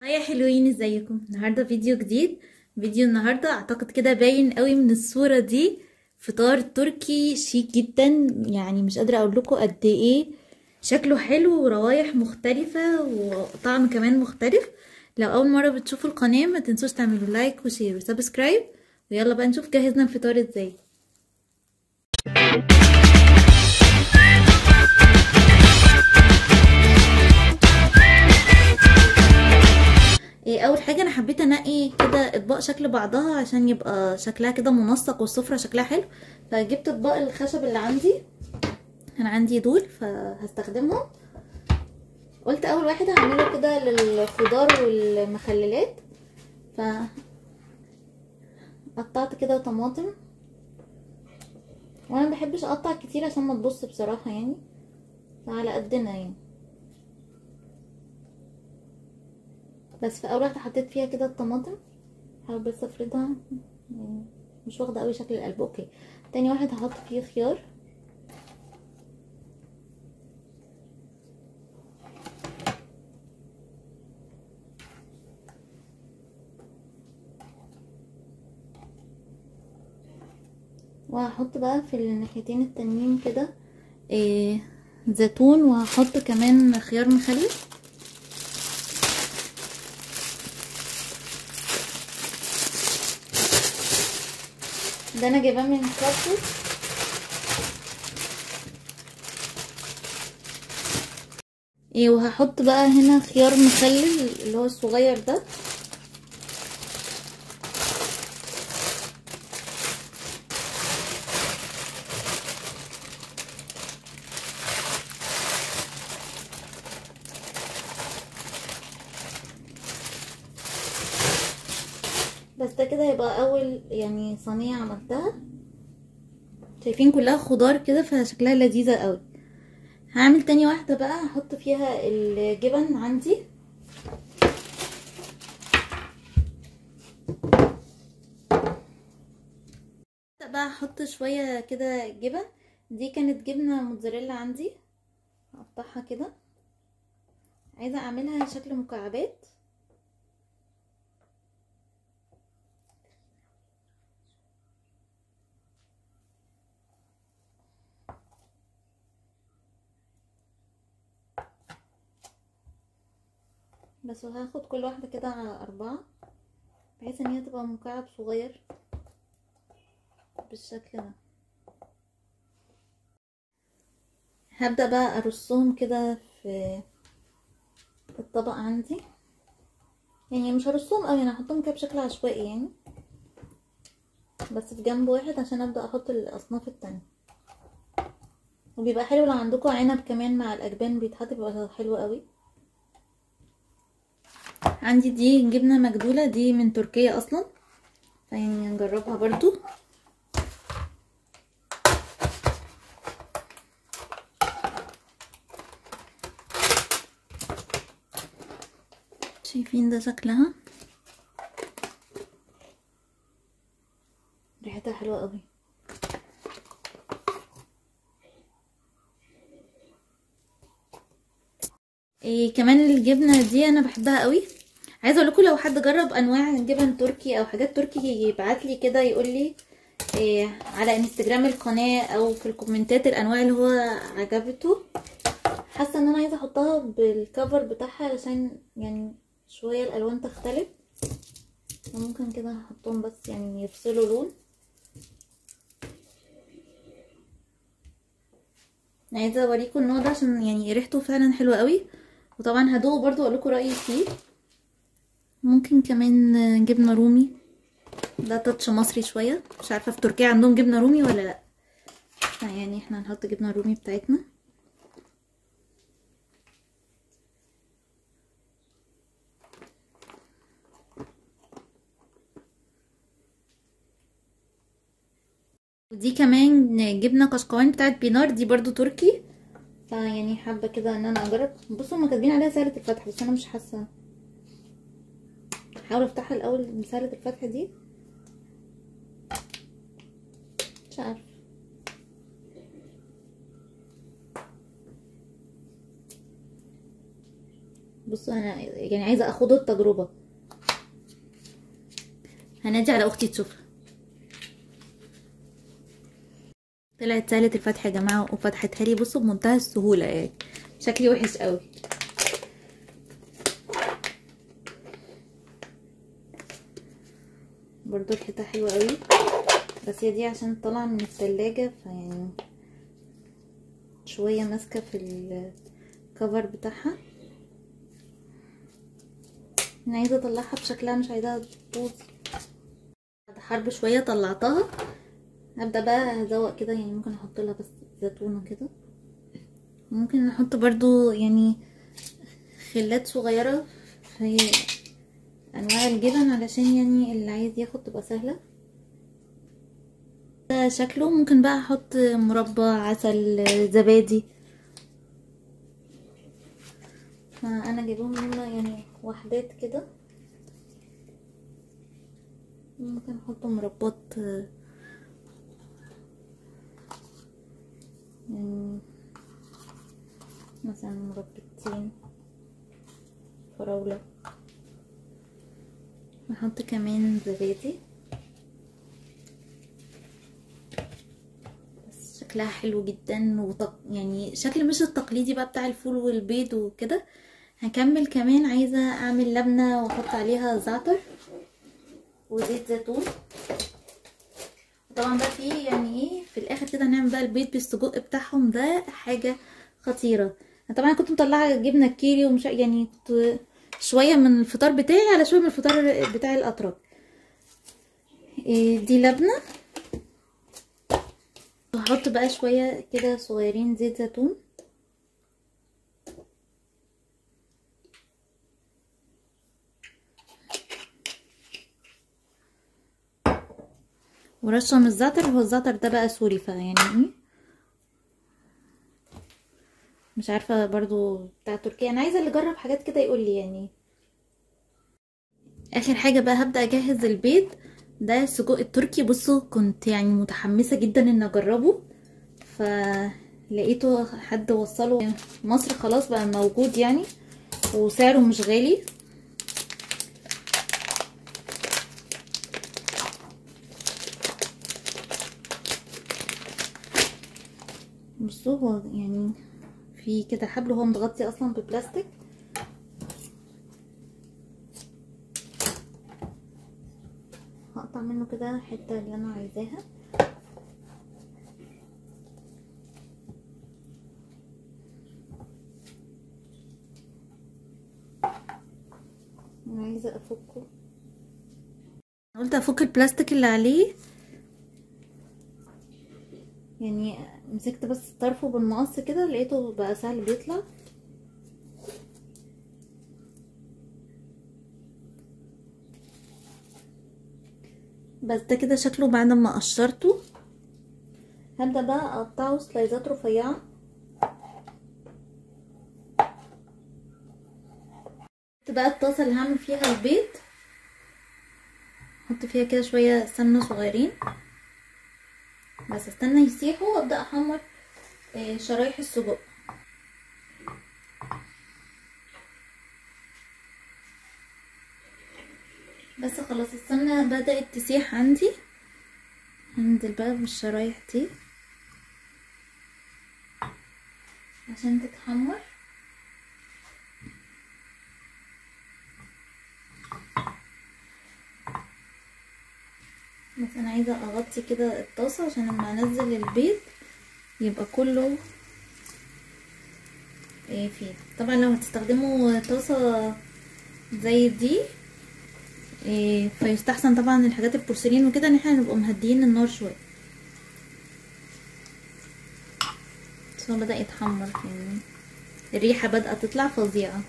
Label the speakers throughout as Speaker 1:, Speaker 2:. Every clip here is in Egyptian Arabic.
Speaker 1: هيا حلوين ازيكم النهارده فيديو جديد فيديو النهارده اعتقد كده باين قوي من الصوره دي فطار تركي شيك جدا يعني مش قادره اقول لكم قد ايه شكله حلو وروايح مختلفه وطعم كمان مختلف لو اول مره بتشوفوا القناه ما تنسوش تعملوا لايك وشير وسبسكرايب ويلا بقى نشوف جهزنا الفطار ازاي اول حاجه انا حبيت انقي كده اطباق شكل بعضها عشان يبقى شكلها كده منسق والسفره شكلها حلو فجبت اطباق الخشب اللي عندي انا عندي دول فهستخدمهم قلت اول واحد هعمله كده للخضار والمخللات ف قطعت كده طماطم وانا مبحبش اقطع كتير عشان ما تبص بصراحه يعني فعلى قدنا يعني بس في اول واحده حطيت فيها كده الطماطم حاول بس افردها يعني مش واخده قوي شكل القلب اوكي تاني واحد هحط فيه خيار وهحط بقى في الناحيتين التانيين كده إيه زيتون وهحط كمان خيار مخلل ده انا جايباه من كارفور ايه وهحط بقى هنا خيار مخلل اللي هو الصغير ده بس ده كده هيبقى اول يعني صينيه عملتها شايفين كلها خضار كده فشكلها لذيذه قوي هعمل تاني واحده بقى هحط فيها الجبن عندي بقى احط شويه كده جبن دي كانت جبنه موتزاريلا عندي هقطعها كده عايزه اعملها شكل مكعبات بس وهاخد كل واحدة كده على أربعة بحيث ان هي تبقى مكعب صغير بالشكل ده هبدأ بقى أرصهم كده في الطبق عندي يعني مش هرصهم اوي انا هحطهم كده بشكل عشوائي يعني بس في جنب واحد عشان ابدأ احط الاصناف التانية وبيبقى حلو لو عندكم عنب كمان مع الاجبان بيتحط بيبقى حلو قوي عندي دي جبنه مجدوله دي من تركيا اصلا فيعني نجربها برضو شايفين ده شكلها ريحتها حلوه قوي إيه كمان الجبنه دي انا بحبها قوي عايزه اقول لكم لو حد جرب انواع جبن تركي او حاجات تركي يبعت لي كده يقول لي إيه على انستجرام القناه او في الكومنتات الانواع اللي هو عجبته حاسه ان انا عايزه احطها بالكفر بتاعها علشان يعني شويه الالوان تختلف ممكن كده احطهم بس يعني يفصلوا لون عايزه اوريكم النوع ده عشان يعني ريحته فعلا حلوه قوي وطبعا هدوقه برضو اقول لكم رايي فيه ممكن كمان جبنه رومي ده تاتش مصري شويه مش عارفه في تركيا عندهم جبنه رومي ولا لا يعني احنا هنحط جبنه رومي بتاعتنا ودي كمان جبنه قشقوان بتاعت بينار دي برضو تركي فيعني حابه كده ان انا اجرب بصوا هما كاتبين عليها سعر الفتح بس انا مش حاسه هحاول افتحها الاول بسعر الفتح دي مش عارفه بصوا انا يعني عايزه اخد التجربه هنادي على اختي تشوفها طلعت سهلة الفتح يا جماعة وفتحتها لي بصوا بمنتهى السهولة يعني شكلي وحش قوي برضو ريحتها حلوة قوي بس هي دي عشان طالعة من التلاجة فيعني شوية ماسكة في الكفر بتاعها انا عايزة اطلعها بشكلها مش عايزاها تبوظ بعد حرب شوية طلعتها هبدأ بقى ازوق كده يعني ممكن احط لها بس زيتون كده ممكن نحط برضو يعني خلات صغيرة في انواع الجبن علشان يعني اللي عايز ياخد تبقى سهلة ده شكله ممكن بقى احط مربى عسل زبادي فانا جايبهم هنا يعني وحدات كده ممكن احط مربات يعني مثلا مربتين فراولة نحط كمان زبادي بس شكلها حلو جدا وطق... يعني شكل مش التقليدي بقى بتاع الفول والبيض وكده هكمل كمان عايزة اعمل لبنة واحط عليها زعتر وزيت زيتون طبعا بقى في يعني ايه في الاخر كده هنعمل بقى البيض بالسجق بتاعهم ده حاجة خطيرة طبعا كنت مطلعة جبنة كيري ومش يعني كنت شوية من الفطار بتاعي على شوية من الفطار بتاع الأتراك إيه دي لبنة هحط بقى شوية كده صغيرين زيت زيتون ورشة من الزعتر هو الزعتر ده بقى سوري فيعني ايه مش عارفة برضو بتاع تركيا انا عايزة اللي جرب حاجات كده يقول لي يعني اخر حاجة بقى هبدأ اجهز البيض ده السجق التركي بصوا كنت يعني متحمسة جدا ان اجربه فلقيته حد وصله مصر خلاص بقى موجود يعني وسعره مش غالي بصوا هو يعني في كده حبل هو متغطي اصلا ببلاستيك هقطع منه كده الحته اللي انا عايزاها انا عايزه افكه قلت افك البلاستيك اللي عليه يعني مسكت بس طرفه بالمقص كده لقيته بقى سهل بيطلع بس ده كده شكله بعد ما قشرته هبدأ بقى اقطعه سلايزات رفيعة بقى الطاسة اللي هعمل فيها البيض احط فيها كده شوية سمنة صغيرين بس استنى يسيحوا وابدا احمر شرايح السجق بس خلاص السمنه بدات تسيح عندي هنزل بقى بالشرايح دي عشان تتحمر بس انا عايزه اغطي كده الطاسه عشان لما انزل البيض يبقى كله ايه فيه طبعا لو هتستخدموا طاسه زي دي إيه فيستحسن طبعا الحاجات البورسلين وكده ان احنا نبقى مهديين النار شويه بس هو بدا يتحمر يعني الريحه بدات تطلع فظيعه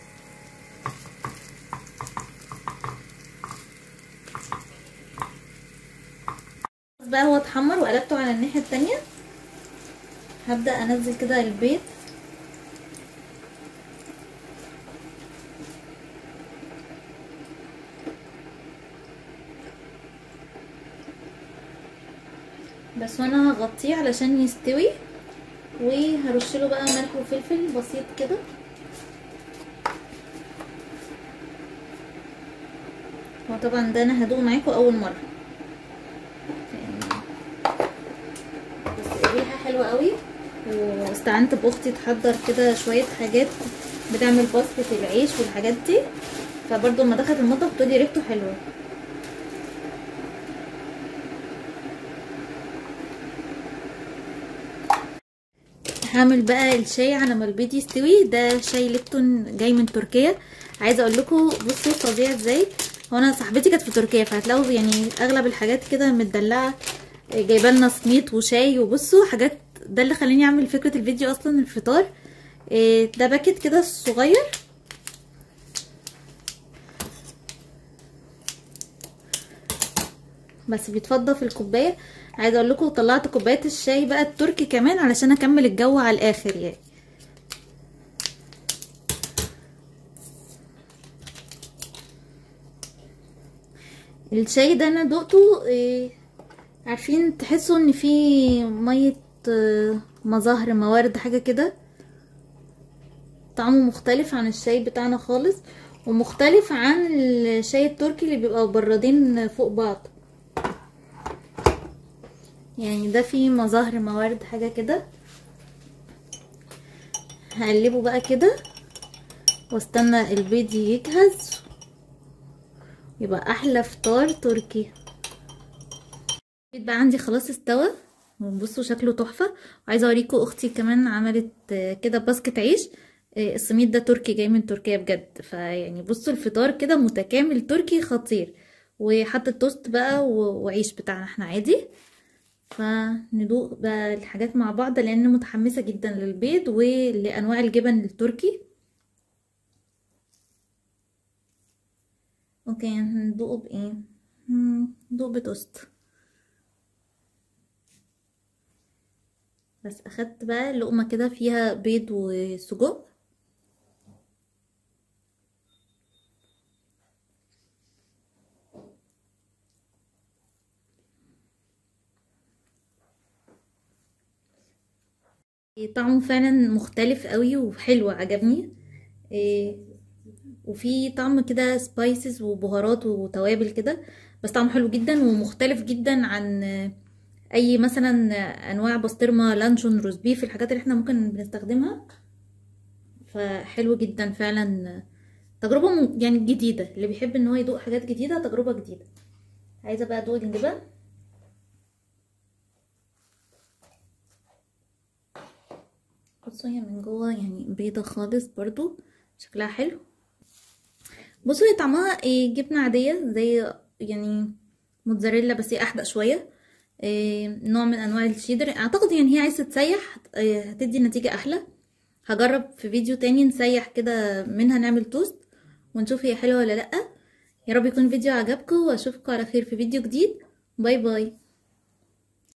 Speaker 1: بقى هو اتحمر وقلبته على الناحية التانية هبدأ انزل كده البيض بس وانا هغطيه علشان يستوي وهرشله بقى ملح وفلفل بسيط كده هو طبعا ده انا هدوق معاكم اول مره بس الريحه حلوه قوي واستعنت باختي تحضر كده شويه حاجات بتعمل باسكت العيش والحاجات دي فبرضه لما دخلت المطبخ بتقولي ريحته حلوه هعمل بقى الشاي على ما البيض يستوي ده شاي ليبتون جاي من تركيا عايزه اقول لكم بصوا فظيع ازاي هو انا صاحبتي كانت في تركيا فهتلاقوا يعني اغلب الحاجات كده متدلعه جايبه لنا سميط وشاي وبصوا حاجات ده اللي خلاني اعمل فكره الفيديو اصلا الفطار ده باكت كده صغير بس بيتفضى في الكوبايه عايزه اقول لكم طلعت كوبايه الشاي بقى التركي كمان علشان اكمل الجو على الاخر يعني الشاي ده انا دقته إيه عارفين تحسوا ان في ميه مظاهر موارد حاجه كده طعمه مختلف عن الشاي بتاعنا خالص ومختلف عن الشاي التركي اللي بيبقى بردين فوق بعض يعني ده فيه مظاهر موارد حاجه كده هقلبه بقى كده واستنى البيض يجهز يبقى احلى فطار تركي البيض بقى عندي خلاص استوى وبصوا شكله تحفه وعايزه اوريكم اختي كمان عملت كده باسكت عيش السميد ده تركي جاي من تركيا بجد فيعني بصوا الفطار كده متكامل تركي خطير وحطت توست بقى وعيش بتاعنا احنا عادي فندوق بقى الحاجات مع بعض لان متحمسه جدا للبيض ولانواع الجبن التركي اوكي هندوقه بايه ندوق بتوست بس اخدت بقى لقمه كده فيها بيض وسجق طعمه فعلا مختلف قوي وحلو عجبني إيه وفي طعم كده سبايسز وبهارات وتوابل كده بس طعمه حلو جدا ومختلف جدا عن اي مثلا انواع بسطرمه لانشون روز بيف الحاجات اللي احنا ممكن بنستخدمها فحلو جدا فعلا تجربه يعني جديده اللي بيحب ان هو يدوق حاجات جديده تجربه جديده عايزه بقى ادوق الجبن بصوا هي من جوه يعني بيضه خالص برضو شكلها حلو بصوا هي طعمها إيه جبنه عاديه زي يعني موتزاريلا بس هي احدق شويه إيه نوع من انواع الشيدر اعتقد يعني هي عايزه تسيح إيه هتدي نتيجه احلى هجرب في فيديو تاني نسيح كده منها نعمل توست ونشوف هي حلوه ولا لا يا رب يكون الفيديو عجبكم واشوفكم على خير في فيديو جديد باي باي